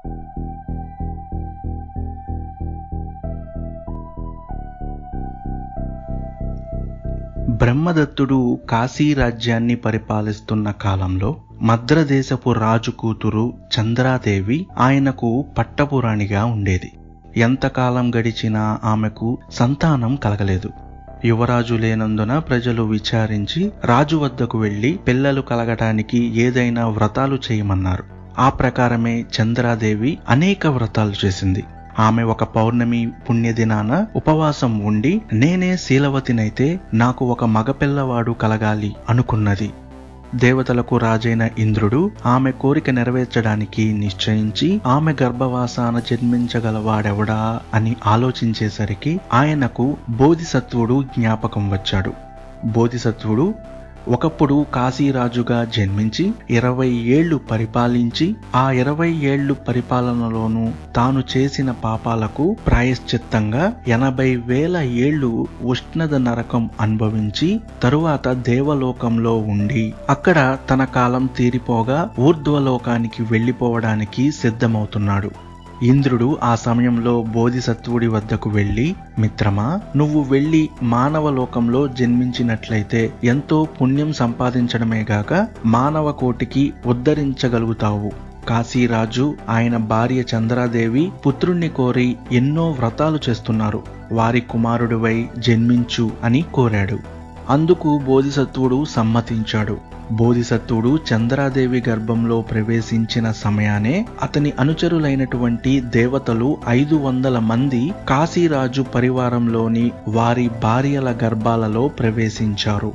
బ్రహ్మదత్తుడు కాశీ రాజ్యాన్ని పరిపాలిస్తున్న కాలంలో మద్రదేశపు రాజు కూతురు చంద్రాదేవి ఆయనకు పట్టపురాణిగా ఉండేది ఎంతకాలం గడిచినా ఆమెకు సంతానం కలగలేదు యువరాజు లేనందున ప్రజలు విచారించి రాజు వద్దకు వెళ్లి పిల్లలు కలగటానికి ఏదైనా వ్రతాలు చేయమన్నారు ఆ ప్రకారమే చంద్రాదేవి అనేక వ్రతాలు చేసింది ఆమె ఒక పౌర్ణమి పుణ్యదినాన ఉపవాసం ఉండి నేనే శీలవతినైతే నాకు ఒక మగపిల్లవాడు కలగాలి అనుకున్నది దేవతలకు రాజైన ఇంద్రుడు ఆమె కోరిక నెరవేర్చడానికి నిశ్చయించి ఆమె గర్భవాసాన జన్మించగలవాడెవడా అని ఆలోచించేసరికి ఆయనకు బోధిసత్వుడు జ్ఞాపకం వచ్చాడు బోధిసత్వుడు ఒకప్పుడు కాశీరాజుగా జన్మించి ఇరవై ఏళ్లు పరిపాలించి ఆ ఇరవై ఏళ్లు పరిపాలనలోనూ తాను చేసిన పాపాలకు ప్రాయశ్చిత్తంగా ఎనభై వేల ఏళ్లు ఉష్ణద నరకం అనుభవించి తరువాత దేవలోకంలో ఉండి అక్కడ తన కాలం తీరిపోగా ఊర్ధ్వలోకానికి వెళ్ళిపోవడానికి సిద్ధమవుతున్నాడు ఇంద్రుడు ఆ సమయంలో బోధిసత్వుడి వద్దకు వెళ్ళి మిత్రమా నువ్వు వెళ్ళి మానవ లోకంలో జన్మించినట్లయితే ఎంతో పుణ్యం సంపాదించడమే గాక మానవ కోటికి ఉద్ధరించగలుగుతావు కాశీరాజు ఆయన భార్య చంద్రాదేవి పుత్రుణ్ణి కోరి ఎన్నో వ్రతాలు చేస్తున్నారు వారి కుమారుడివై జన్మించు అని కోరాడు అందుకు బోధిసత్వుడు సమ్మతించాడు బోధిసత్వుడు చంద్రాదేవి గర్భంలో ప్రవేశించిన సమయానే అతని అనుచరులైనటువంటి దేవతలు ఐదు వందల మంది కాశీరాజు పరివారంలోని వారి భార్యల గర్భాలలో ప్రవేశించారు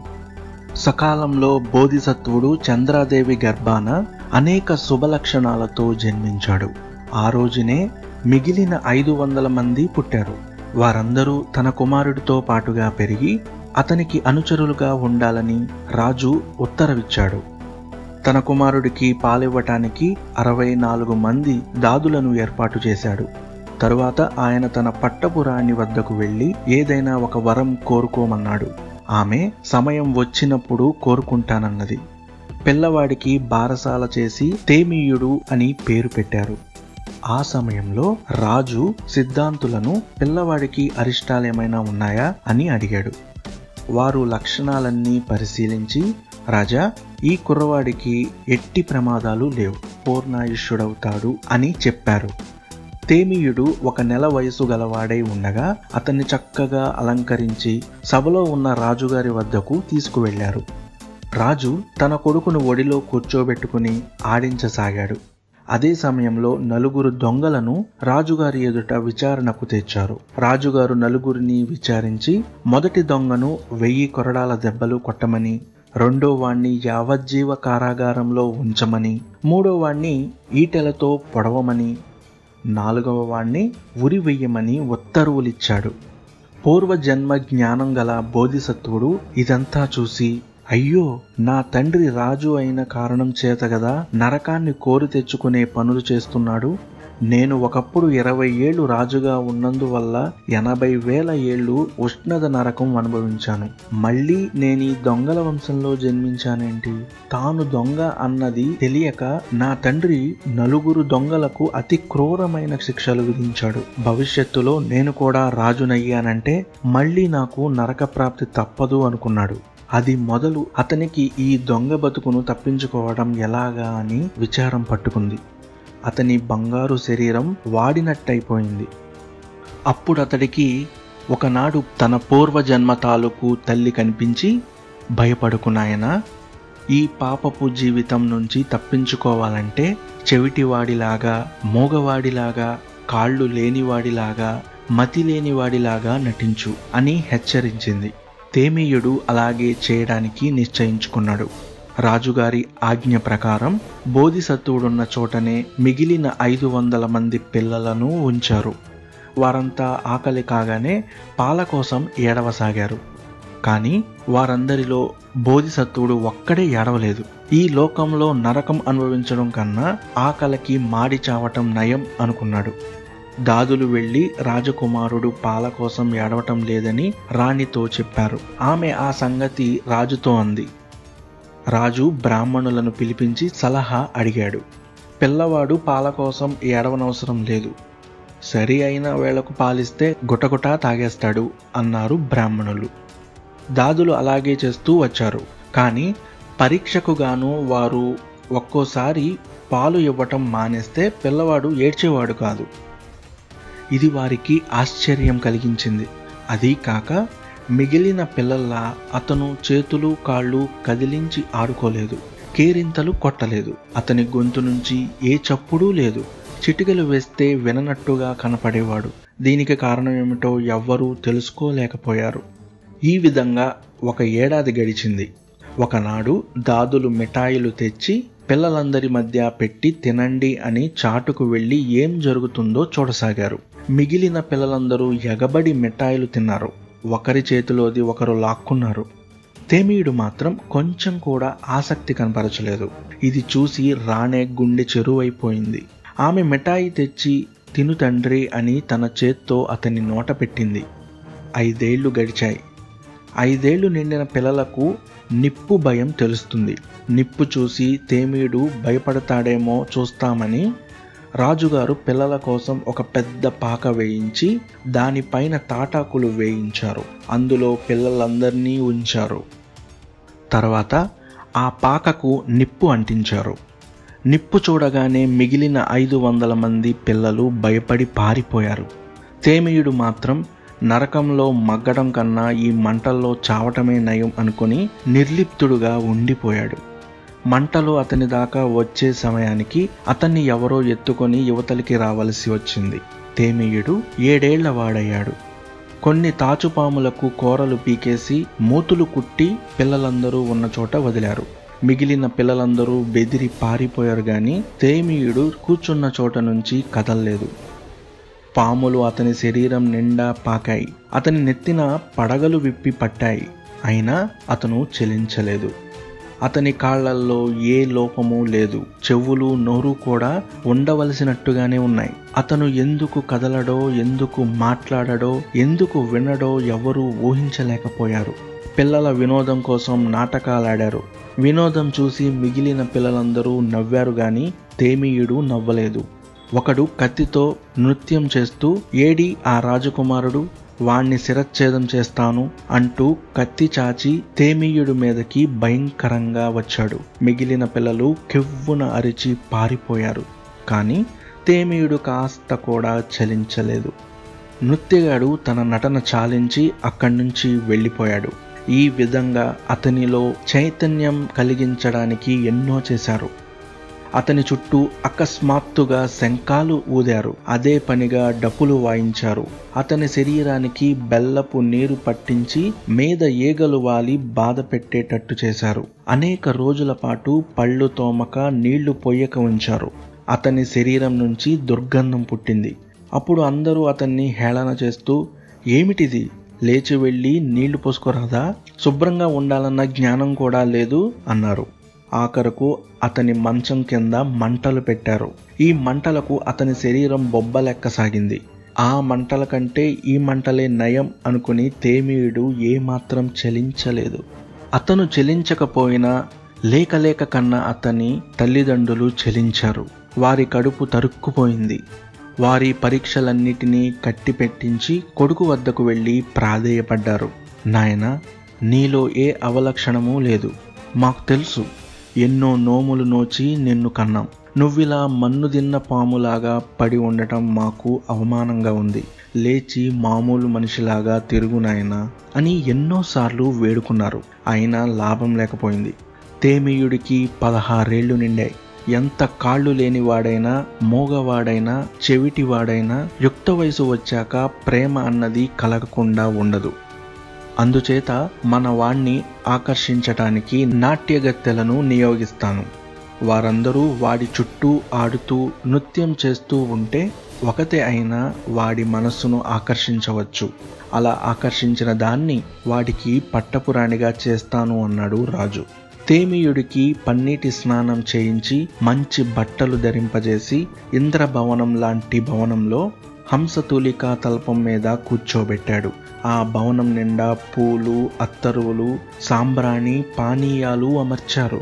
సకాలంలో బోధిసత్వుడు చంద్రాదేవి గర్భాన అనేక శుభలక్షణాలతో జన్మించాడు ఆ రోజునే మిగిలిన ఐదు వందల మంది పుట్టారు వారందరూ తన కుమారుడితో పాటుగా పెరిగి అతనికి అనుచరులుగా ఉండాలని రాజు ఉత్తరవిచ్చాడు తన కుమారుడికి పాలివ్వటానికి అరవై నాలుగు మంది దాదులను ఏర్పాటు చేశాడు తరువాత ఆయన తన పట్టపురాణి వద్దకు వెళ్ళి ఏదైనా ఒక వరం కోరుకోమన్నాడు ఆమె సమయం వచ్చినప్పుడు కోరుకుంటానన్నది పిల్లవాడికి బారసాల చేసి తేమీయుడు అని పేరు పెట్టారు ఆ సమయంలో రాజు సిద్ధాంతులను పిల్లవాడికి అరిష్టాలేమైనా ఉన్నాయా అని అడిగాడు వారు లక్షణాలన్నీ పరిశీలించి రాజా ఈ కుర్రవాడికి ఎట్టి ప్రమాదాలు లేవు పూర్ణాయుష్యుడవుతాడు అని చెప్పారు తేమీయుడు ఒక నెల వయసు గలవాడై ఉండగా అతన్ని చక్కగా అలంకరించి సభలో ఉన్న రాజుగారి వద్దకు తీసుకువెళ్లారు రాజు తన కొడుకును ఒడిలో కూర్చోబెట్టుకుని ఆడించసాగాడు అదే సమయంలో నలుగురు దొంగలను రాజుగారి ఎదుట విచారణకు తెచ్చారు రాజుగారు నలుగురిని విచారించి మొదటి దొంగను వెయ్యి కొరడాల దెబ్బలు కొట్టమని రెండో వాణ్ణి యావజ్జీవ కారాగారంలో ఉంచమని మూడో వాణ్ణి ఈటెలతో పొడవమని నాలుగవ వాణ్ణి ఉరి వెయ్యమని ఉత్తర్వులిచ్చాడు పూర్వజన్మ జ్ఞానం గల బోధిసత్వుడు ఇదంతా చూసి అయ్యో నా తండ్రి రాజు అయిన కారణం చేత గదా నరకాన్ని కోరి తెచ్చుకునే పనులు చేస్తున్నాడు నేను ఒకప్పుడు ఇరవై ఏళ్ళు రాజుగా ఉన్నందువల్ల ఎనభై వేల ఏళ్ళు ఉష్ణద నరకం అనుభవించాను మళ్ళీ నేను ఈ దొంగల వంశంలో జన్మించానేంటి తాను దొంగ అన్నది తెలియక నా తండ్రి నలుగురు దొంగలకు అతి క్రూరమైన శిక్షలు విధించాడు భవిష్యత్తులో నేను కూడా రాజునయ్యానంటే మళ్ళీ నాకు నరక ప్రాప్తి తప్పదు అనుకున్నాడు అది మొదలు అతనికి ఈ దొంగ బతుకును తప్పించుకోవడం ఎలాగా అని విచారం పట్టుకుంది అతని బంగారు శరీరం వాడినట్టయిపోయింది అప్పుడు అతడికి ఒకనాడు తన పూర్వజన్మ తాలూకు తల్లి కనిపించి భయపడుకున్నాయన ఈ పాపపు జీవితం నుంచి తప్పించుకోవాలంటే చెవిటివాడిలాగా మూగవాడిలాగా కాళ్ళు లేనివాడిలాగా మతి లేనివాడిలాగా నటించు అని హెచ్చరించింది తేమీయుడు అలాగే చేయడానికి నిశ్చయించుకున్నాడు రాజుగారి ఆజ్ఞ ప్రకారం బోధిసత్వుడున్న చోటనే మిగిలిన ఐదు వందల మంది పిల్లలను ఉంచారు వారంతా ఆకలి కాగానే పాల కోసం ఏడవసాగారు కానీ వారందరిలో బోధిసత్వుడు ఒక్కడే ఏడవలేదు ఈ లోకంలో నరకం అనుభవించడం కన్నా ఆకలికి మాడి చావటం నయం అనుకున్నాడు దాదులు వెళ్లి రాజకుమారుడు పాల కోసం ఏడవటం లేదని రాణితో చెప్పారు ఆమె ఆ సంగతి రాజుతో అంది రాజు బ్రాహ్మణులను పిలిపించి సలహా అడిగాడు పిల్లవాడు పాల కోసం ఏడవనవసరం లేదు సరి అయిన వేళకు పాలిస్తే గుటగుటా తాగేస్తాడు అన్నారు బ్రాహ్మణులు దాదులు అలాగే చేస్తూ వచ్చారు కానీ పరీక్షకు గాను వారు ఒక్కోసారి పాలు ఇవ్వటం మానేస్తే పిల్లవాడు ఏడ్చేవాడు కాదు ఇది వారికి ఆశ్చర్యం కలిగించింది అదీ కాక మిగిలిన పిల్లల్లా అతను చేతులు కాళ్ళు కదిలించి ఆడుకోలేదు కేరింతలు కొట్టలేదు అతని గొంతు నుంచి ఏ చప్పుడూ లేదు చిటికలు వేస్తే విననట్టుగా కనపడేవాడు దీనికి కారణం ఏమిటో ఎవ్వరూ తెలుసుకోలేకపోయారు ఈ విధంగా ఒక ఏడాది గడిచింది ఒకనాడు దాదులు మిఠాయిలు తెచ్చి పిల్లలందరి మధ్య పెట్టి తినండి అని చాటుకు వెళ్ళి ఏం జరుగుతుందో చూడసాగారు మిగిలిన పిల్లలందరూ ఎగబడి మిఠాయిలు తిన్నారు ఒకరి చేతిలోది ఒకరు లాక్కున్నారు తేమీయుడు మాత్రం కొంచెం కూడా ఆసక్తి కనపరచలేదు ఇది చూసి రాణే గుండె చెరువైపోయింది ఆమె మిఠాయి తెచ్చి తిను తండ్రి అని తన చేత్తో అతని నోట పెట్టింది ఐదేళ్లు గడిచాయి ఐదేళ్లు నిండిన పిల్లలకు నిప్పు భయం తెలుస్తుంది నిప్పు చూసి తేమీయుడు భయపడతాడేమో చూస్తామని రాజుగారు పిల్లల కోసం ఒక పెద్ద పాక వేయించి దానిపైన తాటాకులు వేయించారు అందులో పిల్లలందరినీ ఉంచారు తర్వాత ఆ పాకకు నిప్పు అంటించారు నిప్పు చూడగానే మిగిలిన ఐదు వందల మంది పిల్లలు భయపడి పారిపోయారు తేమీయుడు మాత్రం నరకంలో మగ్గడం కన్నా ఈ మంటల్లో చావటమే నయం అనుకుని నిర్లిప్తుడుగా ఉండిపోయాడు మంటలు అతని దాకా వచ్చే సమయానికి అతన్ని ఎవరో ఎత్తుకొని యువతలికి రావలసి వచ్చింది తేమీయుడు ఏడేళ్ల వాడయ్యాడు కొన్ని తాచుపాములకు కూరలు పీకేసి మూతులు కుట్టి పిల్లలందరూ ఉన్న చోట వదిలారు మిగిలిన పిల్లలందరూ బెదిరి పారిపోయారు గాని తేమీయుడు కూర్చున్న చోట నుంచి కదల్లేదు పాములు అతని శరీరం నిండా పాకాయి అతని నెత్తిన పడగలు విప్పి పట్టాయి అయినా అతను చెలించలేదు అతని కాళ్లల్లో ఏ లోపము లేదు చెవులు నోరు కూడా ఉండవలసినట్టుగానే ఉన్నాయి అతను ఎందుకు కదలడో ఎందుకు మాట్లాడడో ఎందుకు వినడో ఎవరూ ఊహించలేకపోయారు పిల్లల వినోదం కోసం నాటకాలాడారు వినోదం చూసి మిగిలిన పిల్లలందరూ నవ్వారు గాని తేమీయుడు నవ్వలేదు ఒకడు కత్తితో నృత్యం చేస్తూ ఏడి ఆ రాజకుమారుడు వాణ్ణి శిరచ్ఛేదం చేస్తాను అంటూ కత్తి చాచి తేమీయుడి మీదకి భయంకరంగా వచ్చాడు మిగిలిన పిల్లలు కెవ్వున అరిచి పారిపోయారు కానీ తేమీయుడు కాస్త కూడా చలించలేదు నృత్యగాడు తన నటన చాలించి అక్కడి నుంచి వెళ్ళిపోయాడు ఈ విధంగా అతనిలో చైతన్యం కలిగించడానికి ఎన్నో చేశారు అతని చుట్టూ అకస్మాత్తుగా శంఖాలు ఊదారు అదే పనిగా డప్పులు వాయించారు అతని శరీరానికి బెల్లపు నీరు పట్టించి మీద ఈగలు వాలి బాధ పెట్టేటట్టు చేశారు అనేక రోజుల పాటు పళ్ళు తోమక నీళ్లు పొయ్యక ఉంచారు అతని శరీరం నుంచి దుర్గంధం పుట్టింది అప్పుడు అందరూ అతన్ని హేళన చేస్తూ ఏమిటిది లేచి వెళ్ళి నీళ్లు పోసుకోరాదా శుభ్రంగా ఉండాలన్న జ్ఞానం కూడా లేదు అన్నారు ఆఖరకు అతని మంచం కింద మంటలు పెట్టారు ఈ మంటలకు అతని శరీరం బొబ్బలెక్కసాగింది ఆ మంటల కంటే ఈ మంటలే నయం అనుకుని తేమీయుడు ఏమాత్రం చలించలేదు అతను చెలించకపోయినా లేక లేక కన్నా అతని తల్లిదండ్రులు చెలించారు వారి కడుపు తరుక్కుపోయింది వారి పరీక్షలన్నిటినీ కట్టిపెట్టించి కొడుకు వద్దకు వెళ్ళి ప్రాధేయపడ్డారు నాయన నీలో ఏ అవలక్షణమూ లేదు మాకు తెలుసు ఎన్నో నోములు నోచి నిన్ను కన్నాం నువ్విలా మన్ను తిన్న పాములాగా పడి ఉండటం మాకు అవమానంగా ఉంది లేచి మామూలు మనిషిలాగా తిరుగునాయనా అని ఎన్నోసార్లు వేడుకున్నారు అయినా లాభం లేకపోయింది తేమీయుడికి పదహారేళ్లు నిండాయి ఎంత కాళ్ళు లేనివాడైనా మోగవాడైనా చెవిటివాడైనా యుక్త వయసు వచ్చాక ప్రేమ అన్నది కలగకుండా ఉండదు అందుచేత మన వాణ్ణి ఆకర్షించటానికి నాట్యగత్తెలను నియోగిస్తాను వారందరూ వాడి చుట్టూ ఆడుతూ నృత్యం చేస్తూ ఉంటే ఒకతే అయినా వాడి మనస్సును ఆకర్షించవచ్చు అలా ఆకర్షించిన దాన్ని వాడికి పట్టపురాణిగా చేస్తాను అన్నాడు రాజు తేమీయుడికి పన్నీటి స్నానం చేయించి మంచి బట్టలు ధరింపజేసి ఇంద్రభవనం లాంటి భవనంలో హంసతూలికా తల్పం మీద కూర్చోబెట్టాడు ఆ భవనం నిండా పూలు అత్తరువులు సాంబ్రాణి పానీయాలు అమర్చారు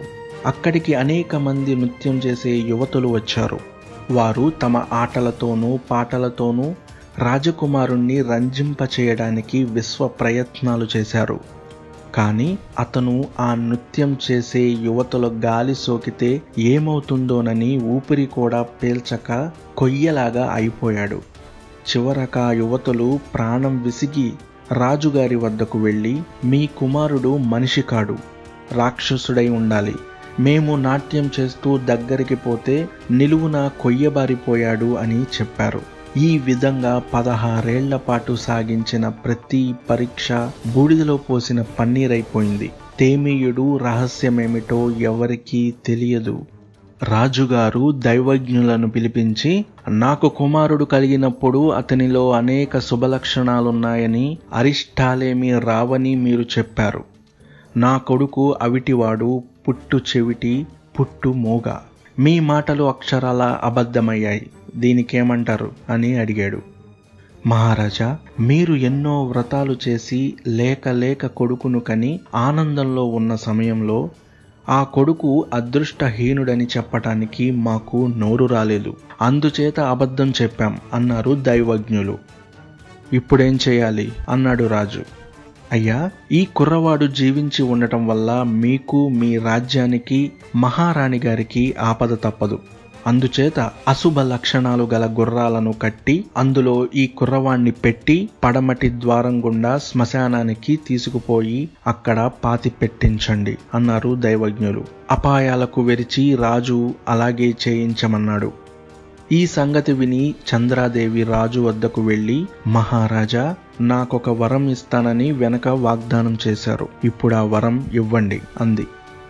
అక్కడికి అనేక మంది నృత్యం చేసే యువతులు వచ్చారు వారు తమ ఆటలతోనూ పాటలతోనూ రాజకుమారుణ్ణి రంజింపచేయడానికి విశ్వ ప్రయత్నాలు చేశారు కానీ అతను ఆ నృత్యం చేసే యువతుల గాలి సోకితే ఏమవుతుందోనని ఊపిరి కూడా పీల్చక కొయ్యలాగా అయిపోయాడు చివరక ఆ యువతులు ప్రాణం విసిగి రాజుగారి వద్దకు వెళ్ళి మీ కుమారుడు మనిషి కాడు రాక్షసుడై ఉండాలి మేము నాట్యం చేస్తూ దగ్గరికి పోతే నిలువున కొయ్యబారిపోయాడు అని చెప్పారు ఈ విధంగా పదహారేళ్ల పాటు సాగించిన ప్రతి పరీక్ష బూడిదలో పోసిన పన్నీరైపోయింది తేమీయుడు రహస్యమేమిటో ఎవరికీ తెలియదు రాజుగారు దైవజ్ఞులను పిలిపించి నాకు కుమారుడు కలిగినప్పుడు అతనిలో అనేక శుభలక్షణాలున్నాయని అరిష్టాలేమీ రావని మీరు చెప్పారు నా కొడుకు అవిటివాడు పుట్టు చెవిటి పుట్టు మూగ మీ మాటలు అక్షరాల అబద్ధమయ్యాయి దీనికేమంటారు అని అడిగాడు మహారాజా మీరు ఎన్నో వ్రతాలు చేసి లేక లేక కొడుకును కని ఆనందంలో ఉన్న సమయంలో ఆ కొడుకు అదృష్టహీనుడని చెప్పటానికి మాకు నోరు రాలేదు అందుచేత అబద్ధం చెప్పాం అన్నారు దైవజ్ఞులు ఇప్పుడేం చేయాలి అన్నాడు రాజు అయ్యా ఈ కుర్రవాడు జీవించి ఉండటం వల్ల మీకు మీ రాజ్యానికి మహారాణి గారికి ఆపద తప్పదు అందుచేత అశుభ లక్షణాలు గల గుర్రాలను కట్టి అందులో ఈ కుర్రవాణ్ణి పెట్టి పడమటి ద్వారం గుండా శ్మశానానికి తీసుకుపోయి అక్కడ పాతి పెట్టించండి అన్నారు దైవజ్ఞులు అపాయాలకు వెరిచి రాజు అలాగే చేయించమన్నాడు ఈ సంగతి విని చంద్రాదేవి రాజు వద్దకు వెళ్ళి మహారాజా నాకొక వరం ఇస్తానని వెనక వాగ్దానం చేశారు ఇప్పుడు ఆ వరం ఇవ్వండి అంది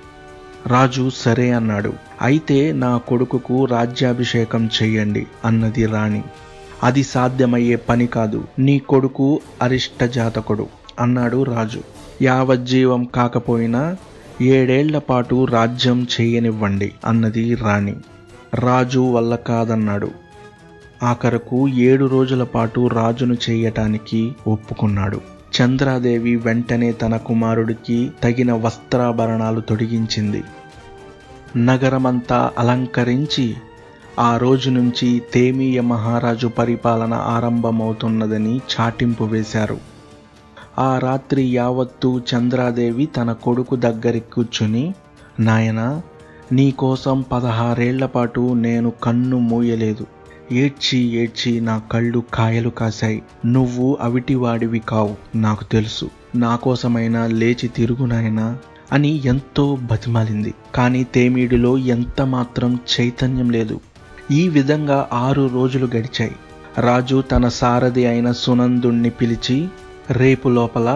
రాజు సరే అన్నాడు అయితే నా కొడుకుకు రాజ్యాభిషేకం చెయ్యండి అన్నది రాణి అది సాధ్యమయ్యే పని కాదు నీ కొడుకు అరిష్ట జాతకుడు అన్నాడు రాజు యావజ్జీవం కాకపోయినా ఏడేళ్ల పాటు రాజ్యం చేయనివ్వండి అన్నది రాణి రాజు వల్ల కాదన్నాడు ఆఖరకు ఏడు రోజుల పాటు రాజును చేయటానికి ఒప్పుకున్నాడు చంద్రాదేవి వెంటనే తన కుమారుడికి తగిన వస్త్రాభరణాలు తొడిగించింది నగరమంతా అలంకరించి ఆ రోజు నుంచి తేమీయ మహారాజు పరిపాలన ఆరంభమవుతున్నదని చాటింపు వేశారు ఆ రాత్రి యావత్తు చంద్రాదేవి తన కొడుకు దగ్గరికి కూర్చుని నాయనా నీకోసం పదహారేళ్ల పాటు నేను కన్ను మూయలేదు ఏడ్చి ఏడ్చి నా కళ్ళు కాయలు కాశాయి నువ్వు అవిటివాడివి కావు నాకు తెలుసు నా కోసమైనా లేచి తిరుగునాయనా అని ఎంతో బతిమాలింది కానీ తేమీడిలో ఎంత మాత్రం చైతన్యం లేదు ఈ విధంగా ఆరు రోజులు గడిచాయి రాజు తన సారథి అయిన సునందుణ్ణి పిలిచి రేపు లోపల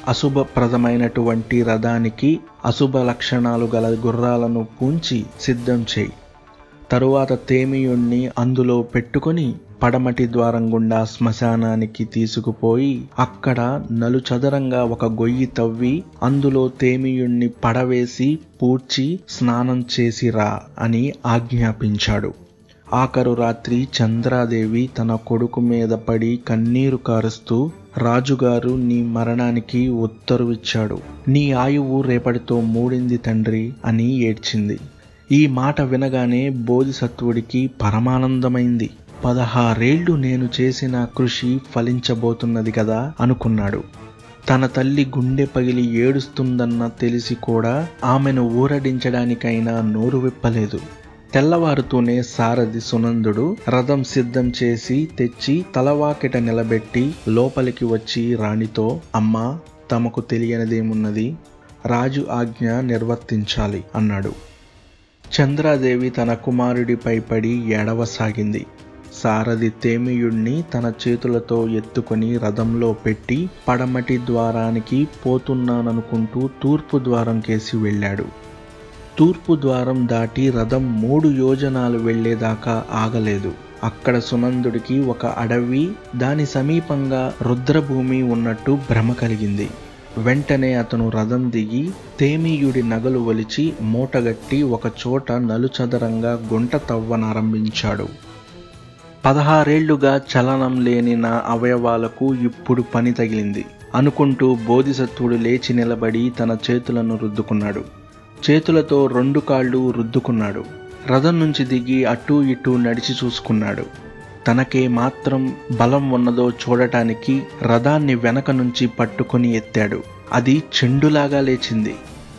అశుభప్రదమైనటువంటి రథానికి అశుభ లక్షణాలు గల గుర్రాలను పూంచి సిద్ధం చేయి తరువాత తేమియుణ్ణి అందులో పెట్టుకొని పడమటి ద్వారం గుండా శ్మశానానికి తీసుకుపోయి అక్కడ నలుచదరంగా ఒక గొయ్యి తవ్వి అందులో తేమియుణ్ణి పడవేసి పూడ్చి స్నానం చేసిరా అని ఆజ్ఞాపించాడు ఆఖరు రాత్రి చంద్రాదేవి తన కొడుకు మీద పడి కన్నీరు కారుస్తూ రాజుగారు నీ మరణానికి ఉత్తర్విచ్చాడు నీ ఆయువు రేపటితో మూడింది తండ్రి అని ఏడ్చింది ఈ మాట వినగానే బోధిసత్వుడికి పరమానందమైంది పదహారేళ్లు నేను చేసిన కృషి ఫలించబోతున్నది కదా అనుకున్నాడు తన తల్లి గుండె పగిలి ఏడుస్తుందన్న తెలిసి కూడా ఆమెను ఊరడించడానికైనా నోరు విప్పలేదు తెల్లవారుతూనే సారథి సునందుడు రథం సిద్ధం చేసి తెచ్చి తలవాకిట నిలబెట్టి లోపలికి వచ్చి రాణితో అమ్మా తమకు తెలియనిదేమున్నది రాజు ఆజ్ఞ నిర్వర్తించాలి అన్నాడు చంద్రాదేవి తన కుమారుడిపై పడి ఏడవసాగింది సారథి తేమియుణ్ణి తన చేతులతో ఎత్తుకొని రథంలో పెట్టి పడమటి ద్వారానికి పోతున్నాననుకుంటూ తూర్పు ద్వారం కేసి వెళ్ళాడు తూర్పు ద్వారం దాటి రథం మూడు యోజనాలు వెళ్లేదాకా ఆగలేదు అక్కడ సునందుడికి ఒక అడవి దాని సమీపంగా రుద్రభూమి ఉన్నట్టు భ్రమ కలిగింది వెంటనే అతను రథం దిగి తేమీయుడి నగలు ఒలిచి మూటగట్టి ఒక చోట నలుచదరంగా గుంట తవ్వనారంభించాడు పదహారేళ్లుగా చలనం లేని నా అవయవాలకు ఇప్పుడు పని తగిలింది అనుకుంటూ బోధిసత్వుడు లేచి నిలబడి తన చేతులను రుద్దుకున్నాడు చేతులతో రెండు కాళ్ళు రుద్దుకున్నాడు రథం నుంచి దిగి అటూ ఇటూ నడిచి చూసుకున్నాడు తనకే మాత్రం బలం ఉన్నదో చూడటానికి రథాన్ని వెనక నుంచి పట్టుకొని ఎత్తాడు అది చెండులాగా లేచింది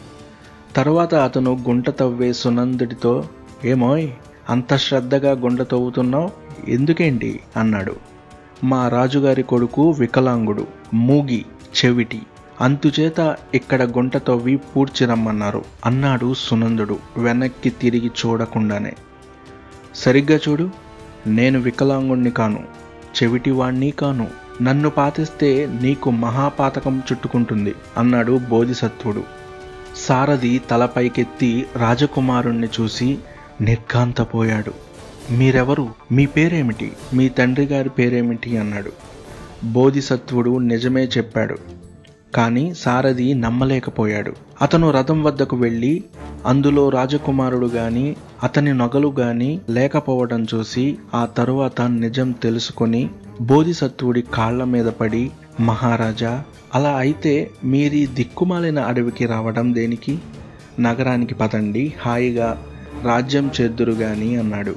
తర్వాత అతను గుంట తవ్వే సునందుడితో ఏమోయ్ అంత శ్రద్ధగా గుంట తవ్వుతున్నావు ఎందుకేంటి అన్నాడు మా రాజుగారి కొడుకు వికలాంగుడు మూగి చెవిటి అంతుచేత ఇక్కడ గుంట తవ్వి పూడ్చి రమ్మన్నారు అన్నాడు సునందుడు వెనక్కి తిరిగి చూడకుండానే సరిగ్గా చూడు నేను వికలాంగుణ్ణి కాను చెవిటివాణ్ణి కాను నన్ను పాతిస్తే నీకు మహాపాతకం చుట్టుకుంటుంది అన్నాడు బోధిసత్వుడు సారథి తలపైకెత్తి రాజకుమారుణ్ణి చూసి నిర్ఘాంతపోయాడు మీరెవరు మీ పేరేమిటి మీ తండ్రి గారి పేరేమిటి అన్నాడు బోధిసత్వుడు నిజమే చెప్పాడు కానీ సారథి నమ్మలేకపోయాడు అతను రథం వద్దకు వెళ్ళి అందులో రాజకుమారుడు గాని అతని నగలు గాని లేకపోవడం చూసి ఆ తరువాత నిజం తెలుసుకొని బోధిసత్వుడి కాళ్ల మీద పడి మహారాజా అలా అయితే మీరీ దిక్కుమాలిన అడవికి రావడం దేనికి నగరానికి పదండి హాయిగా రాజ్యం చేద్దురు గాని అన్నాడు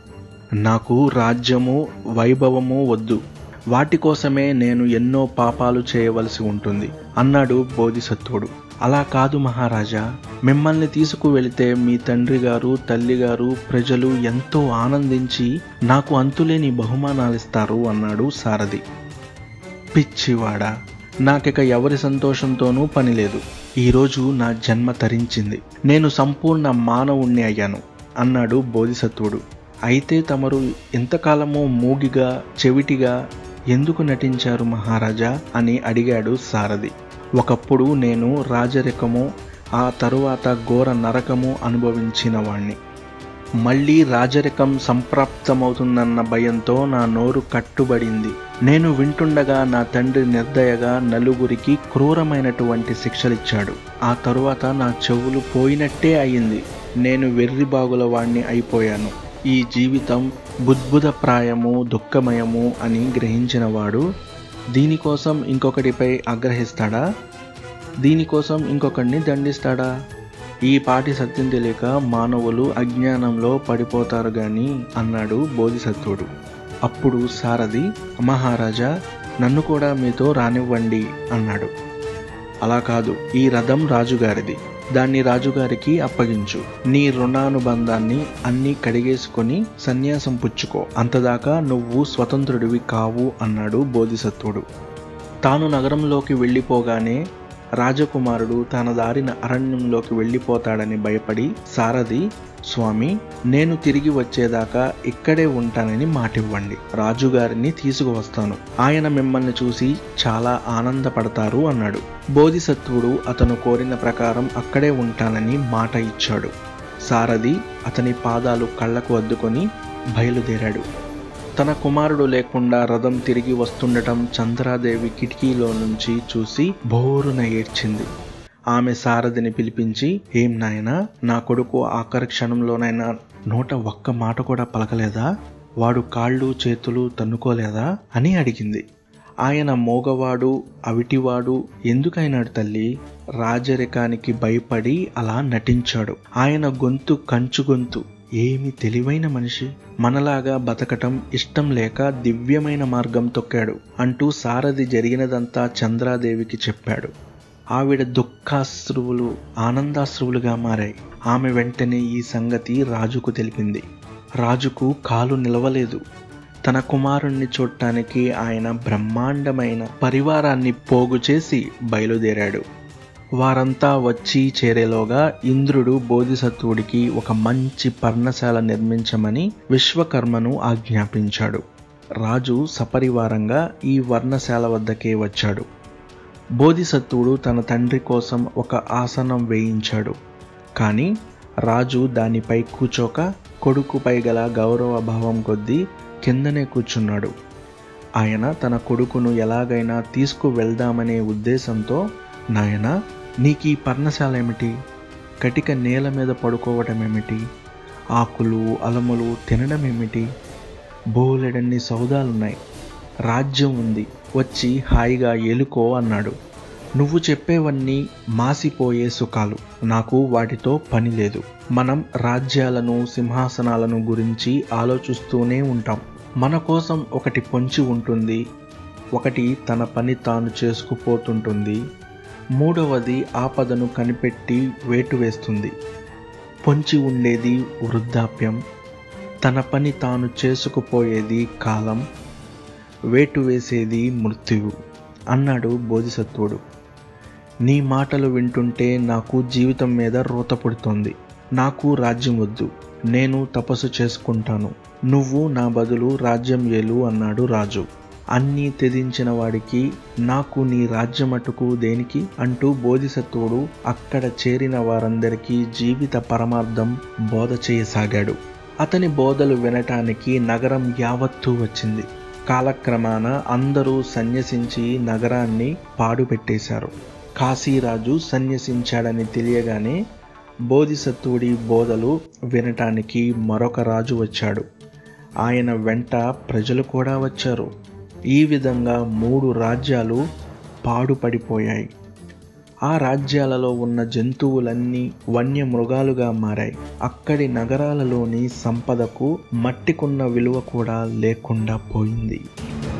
నాకు రాజ్యము వైభవము వద్దు వాటి కోసమే నేను ఎన్నో పాపాలు చేయవలసి ఉంటుంది అన్నాడు బోధిసత్వుడు అలా కాదు మహారాజా మిమ్మల్ని తీసుకువెళితే మీ తండ్రి గారు తల్లిగారు ప్రజలు ఎంతో ఆనందించి నాకు అంతులేని బహుమానాలిస్తారు అన్నాడు సారథి పిచ్చివాడా నాకిక ఎవరి సంతోషంతోనూ పని లేదు ఈరోజు నా జన్మ తరించింది నేను సంపూర్ణ మానవుణ్ణి అయ్యాను అన్నాడు బోధిసత్వుడు అయితే తమరు ఇంతకాలము మూగిగా చెవిటిగా ఎందుకు నటించారు మహారాజా అని అడిగాడు సారథి ఒకప్పుడు నేను రాజరికము ఆ తరువాత ఘోర నరకము అనుభవించిన వాణ్ణి మళ్ళీ రాజరికం సంప్రాప్తమవుతుందన్న భయంతో నా నోరు కట్టుబడింది నేను వింటుండగా నా తండ్రి నిర్దయగా నలుగురికి క్రూరమైనటువంటి శిక్షలిచ్చాడు ఆ తరువాత నా చెవులు పోయినట్టే అయింది నేను వెర్రిబాగుల వాణ్ణి అయిపోయాను ఈ జీవితం బుద్భుతప్రాయము దుఃఖమయము అని గ్రహించినవాడు దీనికోసం ఇంకొకటిపై ఆగ్రహిస్తాడా దీనికోసం ఇంకొకడిని దండిస్తాడా ఈ పాటి సత్యం తెలియక మానవులు అజ్ఞానంలో పడిపోతారు గాని అన్నాడు బోధిసత్వుడు అప్పుడు సారథి మహారాజా నన్ను కూడా మీతో రానివ్వండి అన్నాడు అలా కాదు ఈ రథం రాజుగారిది దాన్ని రాజుగారికి అప్పగించు నీ రుణానుబంధాన్ని అన్నీ కడిగేసుకొని సన్యాసం పుచ్చుకో అంతదాకా నువ్వు స్వతంత్రుడివి కావు అన్నాడు బోధిసత్వుడు తాను నగరంలోకి వెళ్ళిపోగానే రాజకుమారుడు తన దారిన అరణ్యంలోకి వెళ్ళిపోతాడని భయపడి సారథి స్వామి నేను తిరిగి వచ్చేదాకా ఇక్కడే ఉంటానని మాటివ్వండి రాజుగారిని తీసుకువస్తాను ఆయన మిమ్మల్ని చూసి చాలా ఆనందపడతారు అన్నాడు బోధిసత్వుడు అతను కోరిన ప్రకారం అక్కడే ఉంటానని మాట ఇచ్చాడు సారథి అతని పాదాలు కళ్ళకు అద్దుకొని బయలుదేరాడు తన కుమారుడు లేకుండా రథం తిరిగి వస్తుండటం చంద్రాదేవి కిటికీలో నుంచి చూసి బోరున ఏడ్చింది ఆమె సారథిని పిలిపించి ఏం నాయనా నా కొడుకు ఆఖరి క్షణంలోనైనా నోట ఒక్క మాట కూడా పలకలేదా వాడు కాళ్ళు చేతులు తన్నుకోలేదా అని అడిగింది ఆయన మోగవాడు అవిటివాడు ఎందుకైనాడు తల్లి రాజరికానికి భయపడి అలా నటించాడు ఆయన గొంతు కంచు గొంతు ఏమి తెలివైన మనిషి మనలాగా బతకటం ఇష్టం లేక దివ్యమైన మార్గం తొక్కాడు అంటూ సారథి జరిగినదంతా చంద్రాదేవికి చెప్పాడు ఆవిడ దుఃఖాశ్రువులు ఆనందాశ్రువులుగా మారాయి ఆమె వెంటనే ఈ సంగతి రాజుకు తెలిపింది రాజుకు కాలు నిలవలేదు తన కుమారుణ్ణి చూడటానికి ఆయన బ్రహ్మాండమైన పరివారాన్ని పోగు చేసి బయలుదేరాడు వారంతా వచ్చి చేరేలోగా ఇంద్రుడు బోధిసత్వుడికి ఒక మంచి పర్ణశాల నిర్మించమని విశ్వకర్మను ఆజ్ఞాపించాడు రాజు సపరివారంగా ఈ వర్ణశాల వద్దకే వచ్చాడు బోధిసత్వుడు తన తండ్రి కోసం ఒక ఆసనం వేయించాడు కానీ రాజు దానిపై కూచోక కొడుకుపై గల గౌరవ భావం కొద్దీ కిందనే కూర్చున్నాడు ఆయన తన కొడుకును ఎలాగైనా తీసుకువెళ్దామనే ఉద్దేశంతో నాయనా నీకు ఈ పర్ణశాల ఏమిటి కటిక నేల మీద పడుకోవటం ఏమిటి ఆకులు అలములు తినడం ఏమిటి బోలెడన్ని సౌదాలున్నాయి రాజ్యం ఉంది వచ్చి హాయిగా ఎలుకో అన్నాడు నువ్వు చెప్పేవన్నీ మాసిపోయే సుఖాలు నాకు వాటితో పని లేదు మనం రాజ్యాలను సింహాసనాలను గురించి ఆలోచిస్తూనే ఉంటాం మన కోసం ఒకటి పొంచి ఉంటుంది ఒకటి తన పని తాను చేసుకుపోతుంటుంది మూడవది ఆపదను కనిపెట్టి వేటు వేస్తుంది పొంచి ఉండేది వృద్ధాప్యం తన పని తాను చేసుకుపోయేది కాలం వేటు వేసేది మృత్యువు అన్నాడు బోధిసత్వుడు నీ మాటలు వింటుంటే నాకు జీవితం మీద రోత పుడుతోంది నాకు రాజ్యం వద్దు నేను తపస్సు చేసుకుంటాను నువ్వు నా బదులు రాజ్యం ఏలు అన్నాడు రాజు అన్నీ త్యజించిన వాడికి నాకు నీ రాజ్యమటుకు దేనికి అంటూ బోధిసత్వుడు అక్కడ చేరిన వారందరికీ జీవిత పరమార్థం బోధ చేయసాగాడు అతని బోధలు వినటానికి నగరం యావత్తూ వచ్చింది కాలక్రమాన అందరూ సన్యసించి నగరాన్ని పాడుపెట్టేశారు కాశీరాజు సన్యసించాడని తెలియగానే బోధిసత్వుడి బోధలు వినటానికి మరొక రాజు వచ్చాడు ఆయన వెంట ప్రజలు కూడా వచ్చారు ఈ విధంగా మూడు రాజ్యాలు పాడుపడిపోయాయి ఆ రాజ్యాలలో ఉన్న జంతువులన్నీ వన్యమృగాలుగా మారాయి అక్కడి నగరాలలోని సంపదకు మట్టికున్న విలువ కూడా లేకుండా పోయింది